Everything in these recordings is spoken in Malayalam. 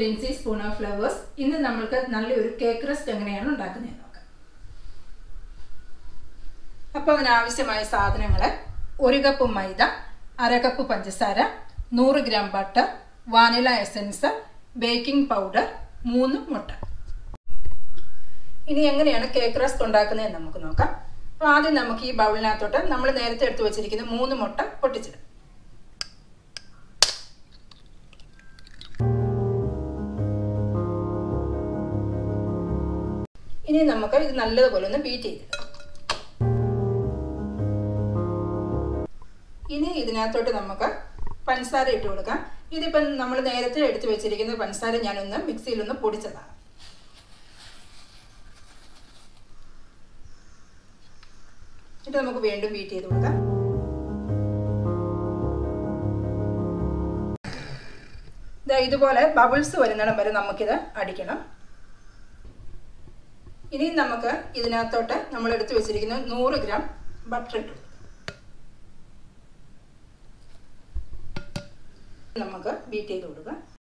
ലിൻസി സ്പൂൺ ഓഫ് ഫ്ലവേഴ്സ് ഇന്ന് നമ്മൾക്ക് നല്ലൊരു കേക്ക് റെസ്റ്റ് എങ്ങനെയാണ് ഉണ്ടാക്കുന്നത് നോക്കാം അപ്പോൾ അതിനാവശ്യമായ സാധനങ്ങൾ ഒരു കപ്പ് മൈദ അര കപ്പ് പഞ്ചസാര നൂറ് gram butter vanilla essence baking powder മൂന്ന് മുട്ട ഇനി എങ്ങനെയാണ് കേക്ക് റസ്ക് ഉണ്ടാക്കുന്നതെന്ന് നമുക്ക് നോക്കാം അപ്പോൾ ആദ്യം നമുക്ക് ഈ ബൗളിനകത്തോട്ട് നമ്മൾ നേരത്തെ എടുത്തു വെച്ചിരിക്കുന്ന മൂന്ന് മുട്ട പൊട്ടിച്ചിടും ഇനി നമുക്ക് ഇത് നല്ലതുപോലെ ഒന്ന് ബീറ്റ് ചെയ്തിടാം ഇനി ഇതിനകത്തോട്ട് നമുക്ക് പഞ്ചസാര ഇട്ട് കൊടുക്കാം ഇതിപ്പം നമ്മൾ നേരത്തെ എടുത്തു വെച്ചിരിക്കുന്ന പഞ്ചസാര ഞാനൊന്ന് മിക്സിയിലൊന്ന് പൊടിച്ചതാണ് എന്നിട്ട് നമുക്ക് വീണ്ടും ബീറ്റ് ചെയ്ത് കൊടുക്കാം ഇതാ ഇതുപോലെ ബബിൾസ് വരുന്നിടം വരെ നമുക്കിത് അടിക്കണം ഇനി നമുക്ക് ഇതിനകത്തോട്ട് നമ്മൾ എടുത്തു വെച്ചിരിക്കുന്ന നൂറ് ഗ്രാം ബട്ടർ ഇട്ടു നമുക്ക് ബീറ്റ് ചെയ്ത് കൊടുക്കാം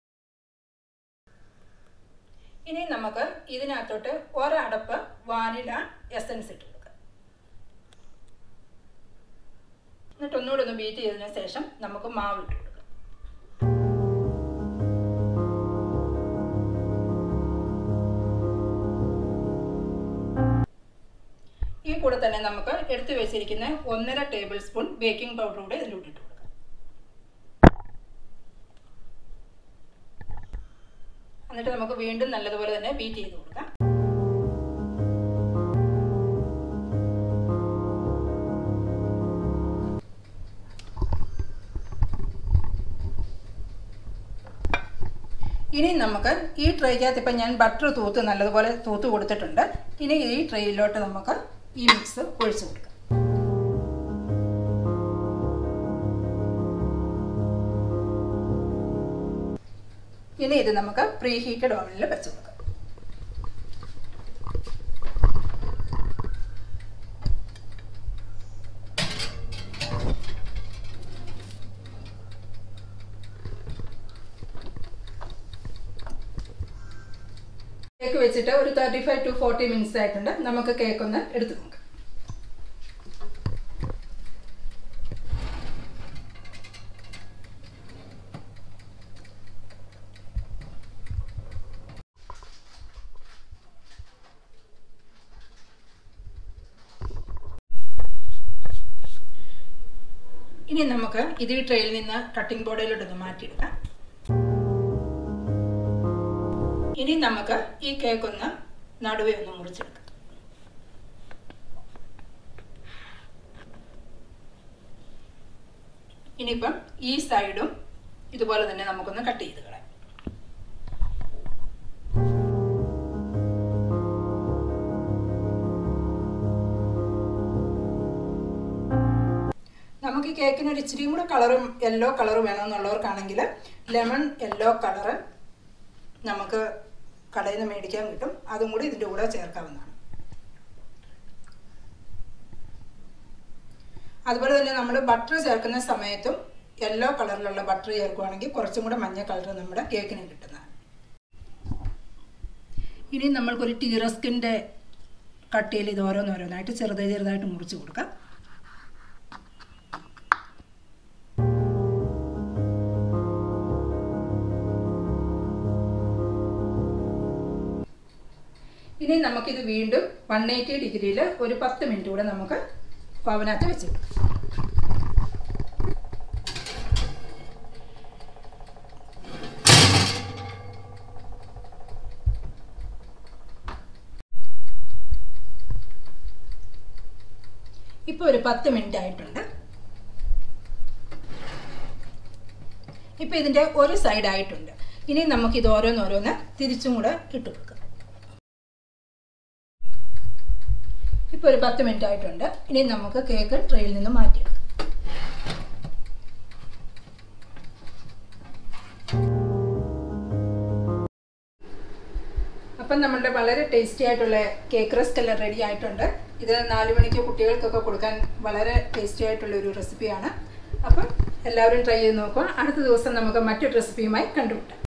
ഇനി നമുക്ക് ഇതിനകത്തോട്ട് ഒരടപ്പ് വാനില എസൻസ് ഇട്ട് കൊടുക്കാം എന്നിട്ട് ഒന്നുകൂടെ ഒന്ന് ബീറ്റ് ചെയ്തതിന് ശേഷം നമുക്ക് മാവ് ഇട്ട് കൊടുക്കാം ഈ കൂടെ തന്നെ നമുക്ക് എടുത്തു വെച്ചിരിക്കുന്ന ഒന്നര ടേബിൾ സ്പൂൺ ബേക്കിംഗ് പൗഡർ കൂടെ ഇതിലൂടെ ഇട്ട് കൊടുക്കാം എന്നിട്ട് നമുക്ക് വീണ്ടും നല്ലതുപോലെ തന്നെ ബീറ്റ് ചെയ്ത് കൊടുക്കാം ഇനി നമുക്ക് ഈ ട്രേക്കകത്ത് ഇപ്പം ഞാൻ ബട്ടർ തൂത്ത് നല്ലതുപോലെ തൂത്ത് കൊടുത്തിട്ടുണ്ട് ഇനി ഈ ട്രേയിലോട്ട് നമുക്ക് ഈ മിക്സ് ഒഴിച്ചു കൊടുക്കാം ഇനി ഇത് നമുക്ക് പ്രീ ഹീറ്റഡ് ഓവനിൽ വെച്ച് കൊടുക്കാം കേക്ക് വെച്ചിട്ട് ഒരു thirty five to forty minutes ആയിട്ടുണ്ട് നമുക്ക് കേക്ക് ഒന്ന് എടുത്തു നോക്കാം ഇനി നമുക്ക് ഇത് ഈ ട്രെയിൽ നിന്ന് കട്ടിംഗ് ബോർഡിലോട്ടൊന്ന് മാറ്റിയെടുക്കാം ഇനി നമുക്ക് ഈ കേക്ക് ഒന്ന് നടുവേ ഒന്ന് മുറിച്ചെടുക്കാം ഇനിയിപ്പം ഈ സൈഡും ഇതുപോലെ തന്നെ നമുക്കൊന്ന് കട്ട് ചെയ്ത് കളയാം നമുക്ക് ഈ കേക്കിന് ഒരു ഇച്ചിരിയും കൂടെ കളറും യെല്ലോ കളർ വേണമെന്നുള്ളവർക്കാണെങ്കിൽ ലെമൺ യെല്ലോ കളറ് നമുക്ക് കടയിൽ നിന്ന് മേടിക്കാൻ കിട്ടും അതും കൂടി ഇതിൻ്റെ കൂടെ ചേർക്കാവുന്നതാണ് അതുപോലെ തന്നെ നമ്മൾ ബട്ടർ ചേർക്കുന്ന സമയത്തും യെല്ലോ കളറിലുള്ള ബട്ടർ ചേർക്കുകയാണെങ്കിൽ കുറച്ചും കൂടെ മഞ്ഞ കളർ നമ്മുടെ കേക്കിന് കിട്ടുന്നതാണ് ഇനി നമ്മൾക്കൊരു ടീറസ്കിൻ്റെ കട്ടിയിൽ ഇത് ഓരോന്നോരോന്നായിട്ട് ചെറുതായി ചെറുതായിട്ട് മുറിച്ച് കൊടുക്കാം ഇനി നമുക്കിത് വീണ്ടും വൺ എയ്റ്റി ഡിഗ്രിയിൽ ഒരു പത്ത് മിനിറ്റ് കൂടെ നമുക്ക് ഓവനകത്ത് വെച്ച് ഇപ്പോൾ ഒരു പത്ത് മിനിറ്റ് ആയിട്ടുണ്ട് ഇപ്പോൾ ഇതിൻ്റെ ഒരു സൈഡ് ആയിട്ടുണ്ട് ഇനി നമുക്കിത് ഓരോന്നോരോന്ന് തിരിച്ചും കൂടെ ഇട്ട് കൊടുക്കാം ഇപ്പോൾ ഒരു പത്ത് മിനിറ്റ് ആയിട്ടുണ്ട് ഇനി നമുക്ക് കേക്ക് ട്രെയിൽ നിന്ന് മാറ്റിയെടുക്കാം അപ്പം നമ്മളുടെ വളരെ ടേസ്റ്റി ആയിട്ടുള്ള കേക്ക് റസ്ക് എല്ലാം റെഡി ആയിട്ടുണ്ട് ഇത് നാല് മണിക്ക് കുട്ടികൾക്കൊക്കെ കൊടുക്കാൻ വളരെ ടേസ്റ്റി ആയിട്ടുള്ള ഒരു റെസിപ്പിയാണ് അപ്പം എല്ലാവരും ട്രൈ ചെയ്ത് നോക്കുക അടുത്ത ദിവസം നമുക്ക് മറ്റൊരു റെസിപ്പിയുമായി കണ്ടുമുട്ടാം